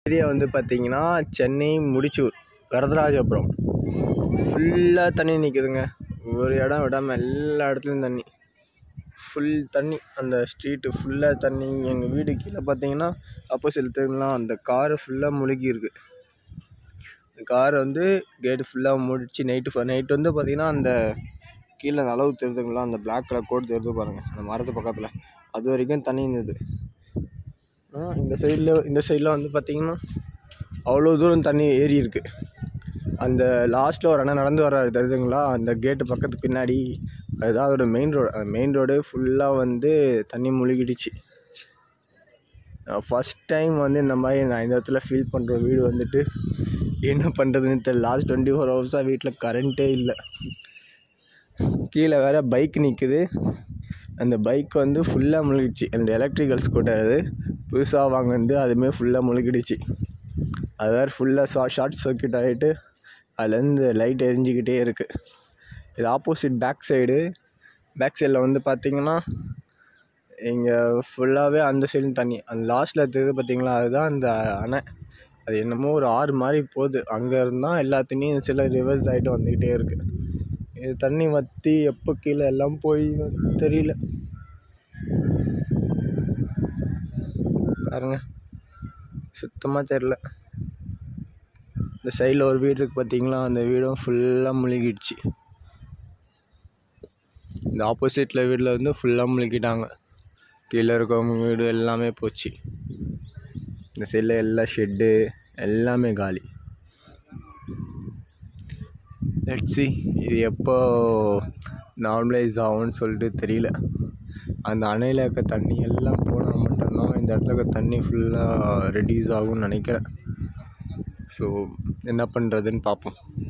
area வந்து பார்த்தீங்கன்னா சென்னை முடிச்சூர் வரதராஜபுரம் ஃபுல்லாக தண்ணி நிற்குதுங்க ஒரு இடம் விடாமல் எல்லா இடத்துலையும் தண்ணி ஃபுல் தண்ணி அந்த ஸ்ட்ரீட்டு ஃபுல்லாக தண்ணி எங்கள் வீடு கீழே பார்த்தீங்கன்னா ஆப்போசிட் தெருலாம் அந்த காரு ஃபுல்லாக முழுகி இருக்கு கார் வந்து கேட்டு ஃபுல்லாக முடிச்சு நைட்டு நைட்டு வந்து பார்த்தீங்கன்னா அந்த கீழே அந்த அளவு தெரியுதுங்களா அந்த பிளாக் கலர் கோடு தெரியுது பாருங்கள் அந்த மரத்து பக்கத்தில் அது வரைக்கும் தண்ணி இருந்தது ஆ, இந்த சைடில் இந்த சைடில் வந்து பார்த்தீங்கன்னா அவ்வளோ தூரம் தண்ணி ஏறி இருக்கு அந்த லாஸ்ட்டில் ஒரு அண்ணன் நடந்து வர்றாரு தெரியுதுங்களா அந்த கேட்டு பக்கத்துக்கு பின்னாடி அதுதான் அதோட மெயின் ரோடு அந்த மெயின் ரோடு ஃபுல்லாக வந்து தண்ணி முழுகிடுச்சு ஃபஸ்ட் டைம் வந்து இந்த மாதிரி நான் இந்த இடத்துல ஃபீல் பண்ணுற வீடு வந்துட்டு என்ன பண்ணுறதுன்னு தெரியல லாஸ்ட் டுவெண்ட்டி ஃபோர் ஹவர்ஸாக வீட்டில் கரண்ட்டே இல்லை கீழே வேறு பைக் நிற்குது அந்த பைக் வந்து ஃபுல்லாக முழுகிடுச்சு அந்த எலக்ட்ரிக்கல் ஸ்கூட்டர் அது புதுசாக வாங்கினது அதுவுமே ஃபுல்லாக முழுகிடுச்சு அது வேறு ஃபுல்லாக ஷா ஷார்ட் சர்க்யூட் ஆகிட்டு அதுலேருந்து லைட் எரிஞ்சிக்கிட்டே இருக்குது இது ஆப்போசிட் பேக் சைடு பேக் சைடில் வந்து பார்த்தீங்கன்னா இங்கே ஃபுல்லாகவே அந்த சைடும் தண்ணி அந்த லாஸ்ட்டில் தெரியுது பார்த்தீங்களா அதுதான் அந்த அணை அது என்னமோ ஒரு ஆறு மாதிரி போகுது அங்கே இருந்தால் எல்லா தண்ணியும் சில ரிவர்ஸ் ஆகிட்டு வந்துக்கிட்டே இருக்குது இது தண்ணி வற்றி எப்போ கீழே எல்லாம் போய் தெரியல பாருங்க சுத்தமாக தெரில இந்த சைடில் ஒரு வீடு இருக்குது பார்த்தீங்களா அந்த வீடும் ஃபுல்லாக முழுகிடுச்சு இந்த ஆப்போசிட்டில் வீட்டில் வந்து ஃபுல்லாக முழுகிட்டாங்க கீழே இருக்கவங்க வீடு எல்லாமே போச்சு இந்த சைடில் எல்லா ஷெட்டு எல்லாமே காலி லெட்ஸி இது எப்போ நார்மலைஸ் ஆகும்னு சொல்லிட்டு தெரியல அந்த அணையில் இருக்க தண்ணி எல்லாம் போனால் மட்டும்தான் இந்த இடத்துல இருக்க தண்ணி ஃபுல்லாக ரெடியூஸ் ஆகும்னு நினைக்கிறேன் ஸோ என்ன பண்ணுறதுன்னு பார்ப்போம்